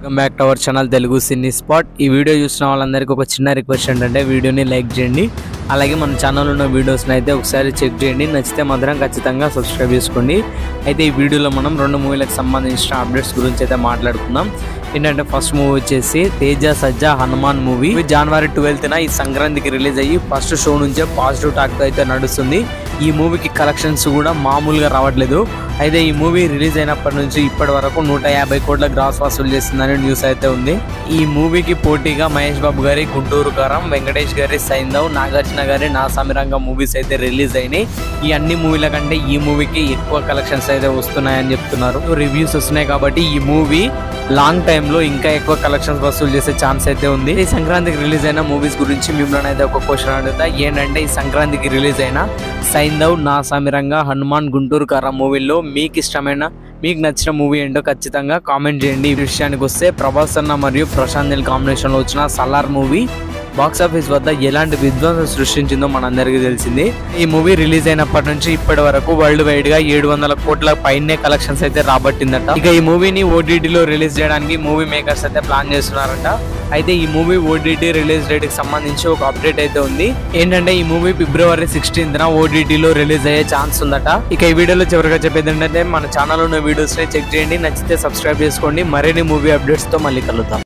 welcome back to our channel Telugu cine spot ఈ video చూసిన వాళ్ళందరికీ ఒక చిన్న రిక్వెస్ట్ ఏంటంటే వీడియోని లైక్ చేయండి అలాగే మన ఛానల్లో ఉన్న వీడియోస్ని అయితే ఒకసారి చెక్ చేయండి నచ్చితే మాత్రం ఖచ్చితంగా సబ్స్క్రైబ్ చేసుకోండి అయితే ఈ వీడియోలో మనం రెండు మూవీలకు సంబంధించిన అప్డేట్స్ గురించి అయితే మాట్లాడుకుందాం ఏంటంటే ఫస్ట్ మూవీ వచ్చేసి తేజ సజ్జ హనుమాన్ మూవీ జనవరి ట్వెల్త్న ఈ సంక్రాంతికి రిలీజ్ అయ్యి ఫస్ట్ షో నుంచే పాజిటివ్ టాక్ అయితే నడుస్తుంది ఈ మూవీకి కలెక్షన్స్ కూడా మామూలుగా రావట్లేదు అయితే ఈ మూవీ రిలీజ్ అయినప్పటి నుంచి ఇప్పటి వరకు నూట యాభై కోట్ల గ్రాస్ వసూలు చేస్తుందని న్యూస్ అయితే ఉంది ఈ మూవీకి పోటీగా మహేష్ బాబు గారి గుంటూరు కారం వెంకటేష్ గారి సైందవ్ నాగార్జున గారి నా సామిరంగ మూవీస్ అయితే రిలీజ్ అయినాయి ఈ అన్ని మూవీల కంటే ఈ మూవీకి ఎక్కువ కలెక్షన్స్ అయితే వస్తున్నాయని చెప్తున్నారు రివ్యూస్ వస్తున్నాయి కాబట్టి ఈ మూవీ లాంగ్ టైమ్ లో ఇంకా ఎక్కువ కలెక్షన్స్ వసూలు చేసే ఛాన్స్ అయితే ఉంది ఈ సంక్రాంతికి రిలీజ్ అయిన మూవీస్ గురించి మిమ్మల్ని అయితే ఒక క్వశ్చన్ అడుగుతా ఏంటంటే ఈ సంక్రాంతికి రిలీజ్ అయిన సైందవ్ నా సామిరంగ హనుమాన్ గుంటూరు కారం మూవీలో మీకు ఇష్టమైన మీకు నచ్చిన మూవీ ఏంటో ఖచ్చితంగా కామెంట్ చేయండి ఈ విషయానికి వస్తే ప్రభాస్ అన్న మరియు ప్రశాంత్ నీల్ కాంబినేషన్ లో వచ్చిన సలార్ మూవీ బాక్స్ ఆఫీస్ వద్ద ఎలాంటి విధ్వంసం సృష్టించిందో మనందరికీ తెలిసింది ఈ మూవీ రిలీజ్ అయినప్పటి నుంచి ఇప్పటి వరకు వరల్డ్ వైడ్ గా ఏడు వందల కోట్ల పైనే కలెక్షన్స్ అయితే రాబట్టిందట ఇక ఈ మూవీని ఓటీటీలో రిలీజ్ చేయడానికి మూవీ మేకర్స్ అయితే ప్లాన్ చేస్తున్నారంట అయితే ఈ మూవీ ఓటీటీ రిలీజ్ డేట్ కి సంబంధించి ఒక అప్డేట్ అయితే ఉంది ఏంటంటే ఈ మూవీ ఫిబ్రవరి సిక్స్టీన్త్ న ఓటీటీలో రిలీజ్ అయ్యే ఛాన్స్ ఉందట ఇక ఈ వీడియోలో చివరిగా చెప్పేది ఏంటంటే మన ఛానల్ ఉన్న వీడియోస్ ని చెక్ చేయండి నచ్చితే సబ్స్క్రైబ్ చేసుకోండి మరిన్ని మూవీ అప్డేట్స్ తో మళ్ళీ కలుద్దాం